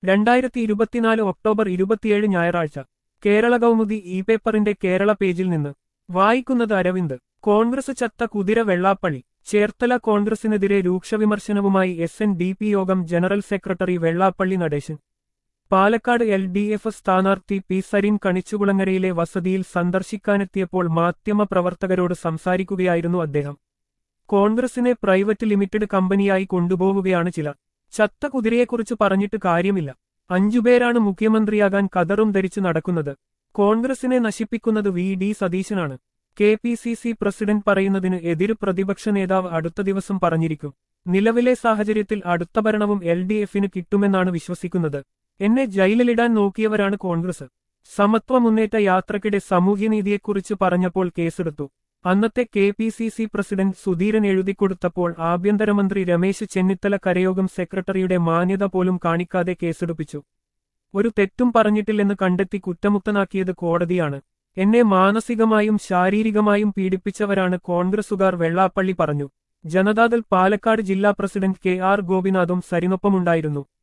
രണ്ടായിരത്തി ഇരുപത്തിനാല് ഒക്ടോബർ ഇരുപത്തിയേഴ് ഞായറാഴ്ച കേരള കൗമുദി ഇ പേപ്പറിന്റെ കേരള പേജിൽ നിന്ന് വായിക്കുന്നത് അരവിന്ദ് കോൺഗ്രസ് ചത്ത കുതിര വെള്ളാപ്പള്ളി ചേർത്തല കോൺഗ്രസിനെതിരെ രൂക്ഷവിമർശനവുമായി എസ് എൻ ഡി പി യോഗം general secretary Vellappally Natesan Palakkad L D F സ്ഥാനാർത്ഥി പി സരീൻ കണിച്ചുകുളങ്ങരയിലെ വസതിയിൽ സന്ദർശിക്കാനെത്തിയപ്പോൾ മാധ്യമപ്രവർത്തകരോട് സംസാരിക്കുകയായിരുന്നു അദ്ദേഹം കോൺഗ്രസിനെ പ്രൈവറ്റ് ലിമിറ്റഡ് കമ്പനിയായി കൊണ്ടുപോവുകയാണ് ചിലർ ചത്ത കുതിരയെക്കുറിച്ച് പറഞ്ഞിട്ട് കാര്യമില്ല അഞ്ചുപേരാണ് മുഖ്യമന്ത്രിയാകാൻ കതറും ധരിച്ചു നടക്കുന്നത് കോൺഗ്രസിനെ നശിപ്പിക്കുന്നത് വി ഡി സതീശനാണ് K P C C president പറയുന്നതിന് എതിര് പ്രതിപക്ഷ നേതാവ് അടുത്ത ദിവസം പറഞ്ഞിരിക്കും നിലവിലെ സാഹചര്യത്തിൽ അടുത്ത ഭരണവും എൽ ഡി എഫിന് കിട്ടുമെന്നാണ് വിശ്വസിക്കുന്നത് എന്നെ ജയിലിലിടാൻ നോക്കിയവരാണ് കോൺഗ്രസ് സമത്വ മുന്നേറ്റ യാത്രക്കിടെ സാമൂഹ്യനീതിയെക്കുറിച്ച് പറഞ്ഞപ്പോൾ കേസെടുത്തു അന്നത്തെ K P C C president Sudheeran എഴുതിക്കൊടുത്തപ്പോൾ ആഭ്യന്തരമന്ത്രി രമേശ് ചെന്നിത്തല കരയോഗം സെക്രട്ടറിയുടെ മാന്യത പോലും കാണിക്കാതെ കേസെടുപ്പിച്ചു ഒരു തെറ്റും പറഞ്ഞിട്ടില്ലെന്ന് കണ്ടെത്തി കുറ്റമുക്തനാക്കിയത് കോടതിയാണ് എന്നെ മാനസികമായും ശാരീരികമായും പീഡിപ്പിച്ചവരാണ് കോൺഗ്രസുകാർ വെള്ളാപ്പള്ളി പറഞ്ഞു ജനതാദൾ പാലക്കാട് ജില്ലാ പ്രസിഡന്റ് കെ ആർ ഗോപിനാഥും സരിനൊപ്പമുണ്ടായിരുന്നു